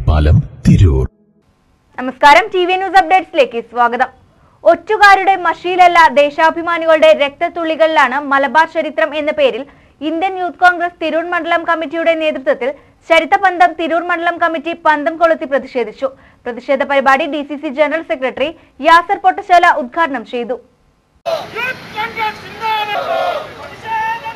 പാലം തിരൂർ നമസ്കാരം T V news അപ്ഡേറ്റ്സിലേക്ക് സ്വാഗതം ഒറ്റുകാരുടെ മഷിയിലല്ല ദേശാഭിമാനികളുടെ രക്തത്തുള്ളികളിലാണ് മലബാർ ചരിത്രം എന്ന പേരിൽ ഇന്ത്യൻ യൂത്ത് കോൺഗ്രസ് തിരൂർ മണ്ഡലം കമ്മിറ്റിയുടെ നേതൃത്വത്തിൽ ചരിത്രപന്തം തിരൂർ മണ്ഡലം കമ്മിറ്റി പന്തം കൊളുത്തി പ്രതിഷേധിച്ചു പ്രതിഷേധ പരിപാടി D C C general secretary Yasar Pottasala ഉദ്ഘാടനം ചെയ്തു യൂത്ത് കോൺഗ്രസ് സിന്ദാബാദ് പ്രതിഷേധം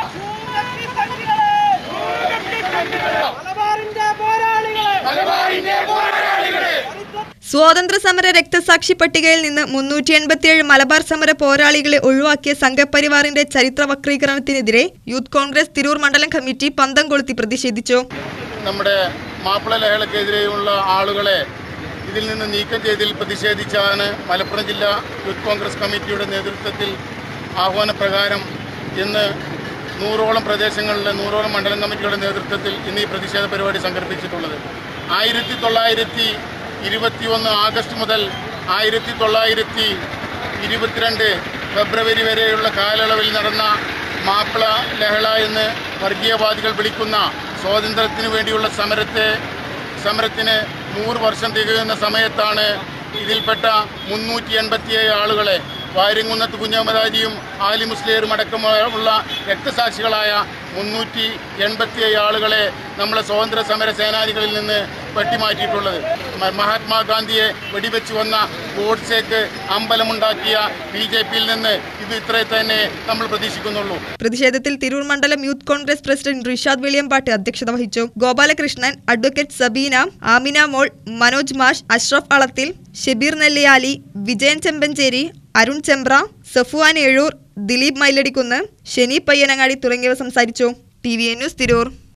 പ്രതിഷേധം മലബാറിന്റെ പോരാളികളെ മലബാറിന്റെ പോരാളികളെ സ്വാതന്ത്ര്യ സമര രക്തസാക്ഷി പട്ടികയിൽ നിന്ന് മുന്നൂറ്റി എൺപത്തിയേഴ് മലബാർ സമര പോരാളികളെ ഒഴിവാക്കിയ സംഘപരിവാറിന്റെ ചരിത്ര വക്രീകരണത്തിനെതിരെ യൂത്ത് കോൺഗ്രസ് തിരൂർ മണ്ഡലം കമ്മിറ്റി പന്തം കൊളുത്തി പ്രതിഷേധിച്ചു നമ്മുടെ മാപ്പിള ലഹളക്കെതിരെയുള്ള ആളുകളെ ഇതിൽ നിന്ന് നീക്കം ചെയ്തതിൽ പ്രതിഷേധിച്ചാണ് മലപ്പുറം ജില്ലാ യൂത്ത് കോൺഗ്രസ് കമ്മിറ്റിയുടെ നേതൃത്വത്തിൽ ആഹ്വാനപ്രകാരം ഇന്ന് നൂറോളം പ്രദേശങ്ങളിലെ നൂറോളം മണ്ഡലം കമ്മിറ്റിയുടെ നേതൃത്വത്തിൽ ഇന്ന് ഈ പ്രതിഷേധ പരിപാടി സംഘടിപ്പിച്ചിട്ടുള്ളത് ആയിരത്തി തൊള്ളായിരത്തി ഇരുപത്തി ഒന്ന് ആഗസ്റ്റ് മുതൽ ആയിരത്തി തൊള്ളായിരത്തി ഇരുപത്തിരണ്ട് ഫെബ്രുവരി വരെയുള്ള കാലയളവിൽ നടന്ന മാപ്പിള ലഹള എന്ന് വർഗീയവാദികൾ വിളിക്കുന്ന സ്വാതന്ത്ര്യത്തിന് വേണ്ടിയുള്ള സമരത്തെ സമരത്തിന് നൂറ് വർഷം തികയുന്ന സമയത്താണ് ഇതിൽപ്പെട്ട മുന്നൂറ്റി എൺപത്തിയേഴ് ആളുകളെ വാര്യങ്കുന്നത്ത് കുഞ്ഞഹമ്മദാജിയും ആലി മുസ്ലിയറും അടക്കമുള്ള രക്തസാക്ഷികളായ മുന്നൂറ്റി എൺപത്തിയേഴ് ആളുകളെ നമ്മളെ സ്വാതന്ത്ര്യ സമര സേനാനികളിൽ നിന്ന് വെട്ടിമാറ്റിയിട്ടുള്ളത് മ- മഹാത്മാഗാന്ധിയെ വെടിവെച്ച് വന്ന ഗോഡ്സേക്ക് അമ്പലമുണ്ടാക്കിയ ബി ജെ പിയിൽ നിന്ന് ഇത് ഇത്രേ തന്നെ നമ്മൾ പ്രതീക്ഷിക്കുന്നുള്ളൂ പ്രതിഷേധത്തിൽ തിരൂർ മണ്ഡലം youth Congress president Rishad Veliyambattu അധ്യക്ഷത വഹിച്ചു ഗോപാലകൃഷ്ണൻ അഡ്വക്കേറ്റ് സബീന ആമിന മോൾ മനോജ് മാഷ് അഷ്റഫ് അളത്തിൽ ഷെബീർ നെല്ലിയാലി വിജയൻ ചെമ്പഞ്ചേരി അരുൺ ചെമ്പ്ര സഫുവാൻ എഴൂർ ദിലീപ് മൈലടിക്കുന്ന് ഷെനി പയ്യനങ്ങാടി തുടങ്ങിയവർ സംസാരിച്ചു T V N news Tirur